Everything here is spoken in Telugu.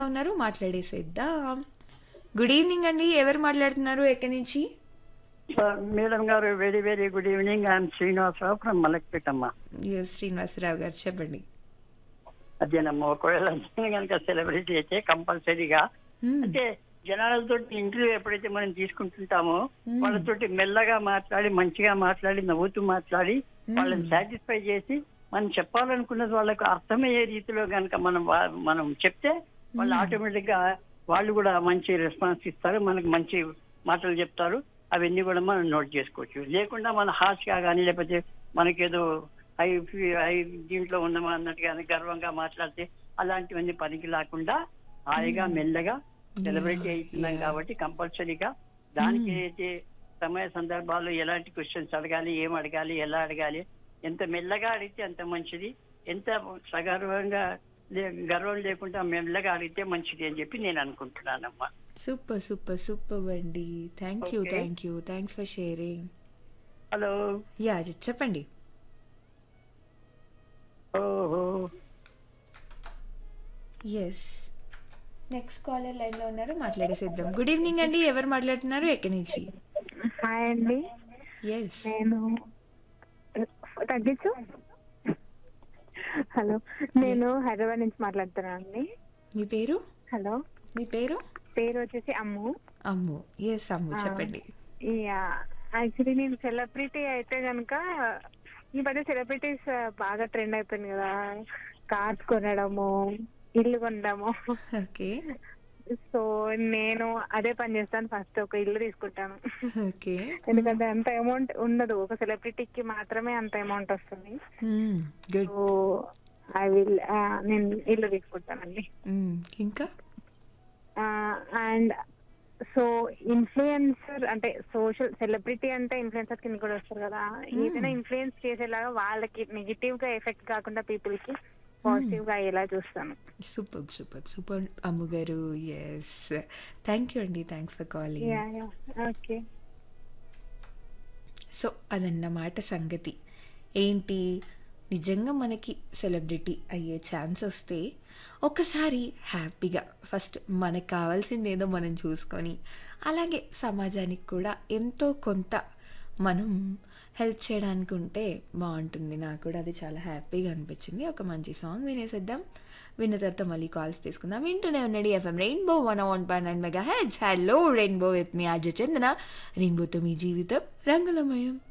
ఉన్నారు మాట్లాడేసేద్దాం గుడ్ ఈవినింగ్ అండి ఎవరు మాట్లాడుతున్నారు ఎక్కడి నుంచి సార్ మేడం గారు very very good evening I'm Srinivasarao from మలక్పేటమ్మ ఎస్ శ్రీనివాసరావు గారు చెప్పండి అదేనమ్మా ఒకవేళ నేను కనుక సెలబ్రిటీ అయితే కంపల్సరీగా Hmm. అంటే జనాలతో ఇంటర్వ్యూ ఎప్పుడైతే మనం తీసుకుంటుంటామో Hmm. వాళ్ళతోటి మెల్లగా మాట్లాడి మంచిగా మాట్లాడి నవ్వుతూ మాట్లాడి వాళ్ళని సాటిస్ఫై చేసి మనం చెప్పాలనుకున్నది వాళ్ళకు అర్థమయ్యే రీతిలో కనుక మనం వా- మనం చెప్తే వాళ్ళు ఆటోమేటిక్ గా వాళ్ళు కూడా మంచి రెస్పాన్స్ ఇస్తారు మనకు మంచి మాటలు చెప్తారు అవన్నీ కూడా మనం నోట్ చేసుకోవచ్చు లేకుండా మన హాస్గా కానీ లేకపోతే మనకేదో హై హై దీంట్లో ఉన్నామా అన్నట్టు కానీ గర్వంగా మాట్లాడితే అలాంటివన్నీ పనికి లేకుండా హాయిగా మెల్లగా సెలబ్రేట్ చేస్తున్నాం కాబట్టి కంపల్సరీగా దానికి అయితే సమయ సందర్భాల్లో ఎలాంటి క్వశ్చన్స్ అడగాలి ఏం అడగాలి ఎలా అడగాలి ఎంత మెల్లగా అడిగితే అంత మంచిది ఎంత సగర్వంగా లే- గర్వం లేకుండా మెల్లగా అడిగితే మంచిది అని చెప్పి నేను అనుకుంటున్నానమ్మా సూపర్ సూపర్ సూపర్ అండి thank you Okay. Thank you thanks for sharing hello ya చెప్పండి ఓహో ఎస్ నెక్స్ట్ కాలర్ లైన్ లో ఉన్నారు మాట్లాడేసేద్దాం గుడ్ ఈవినింగ్ అండి ఎవరు మాట్లాడుతున్నారు ఎక్కడి నుంచి హాయ్ అండి ఎస్ నేను తగ్గించు హలో నేను హైదరాబాద్ నుంచి మాట్లాడుతున్నాను అండి మీ పేరు హలో మీ పేరు పేరు వచ్చేసి అమ్ము అమ్ము ఎస్ అమ్ము చెప్పండి యాక్చువల్లీ నేను సెలబ్రిటీ అయితే కనుక ఈ మధ్య సెలబ్రిటీస్ బాగా ట్రెండ్ అయిపోయింది కదా కార్స్ కొనడము ఇల్లు కొనడము ఓకే సో నేను అదే పని చేస్తాను ఫస్ట్ ఒక ఇల్లు తీసుకుంటాను ఓకే ఎందుకంటే అంత అమౌంట్ ఉండదు ఒక సెలబ్రిటీకి మాత్రమే అంత అమౌంట్ వస్తుంది గుడ్ సో ఐ విల్ నేను ఇల్లు తీసుకుంటానండి ఇంకా అండ్ సో ఇన్ఫ్లుయెన్సర్ అంటే సోషల్ సెలబ్రిటీ అంటే ఇన్ఫ్లుయెన్సర్ కింద కూడా వస్తారు కదా ఏదైనా ఇన్ఫ్లుయెన్స్ చేసేలాగా వాళ్ళకి నెగిటివ్ గా ఎఫెక్ట్ కాకుండా పీపుల్ కి పాజిటివ్ గా అయ్యేలా చూస్తాను సూపర్ సూపర్ సూపర్ అమ్ము గారు ఎస్ థ్యాంక్ యూ అండి thanks for calling ya ya okay so అదన్నమాట సంగతి ఏంటి నిజంగా మనకి సెలబ్రిటీ అయ్యే ఛాన్స్ వస్తే ఒకసారి హ్యాపీగా ఫస్ట్ మనకు కావాల్సింది ఏదో మనం చూసుకొని అలాగే సమాజానికి కూడా ఎంతో కొంత మనం హెల్ప్ చేయడానికి ఉంటే బాగుంటుంది నాకు కూడా అది చాలా హ్యాపీగా అనిపించింది ఒక మంచి సాంగ్ వినేసేద్దాం విన్న తర్వాత మళ్ళీ కాల్స్ తీసుకుందాం వింటూనే ఉన్నాడు FM Rainbow one one point nine mega hits hello Rainbow with మీ ఆర్జ చందన రెయిన్బోతో మీ జీవితం రంగులమయం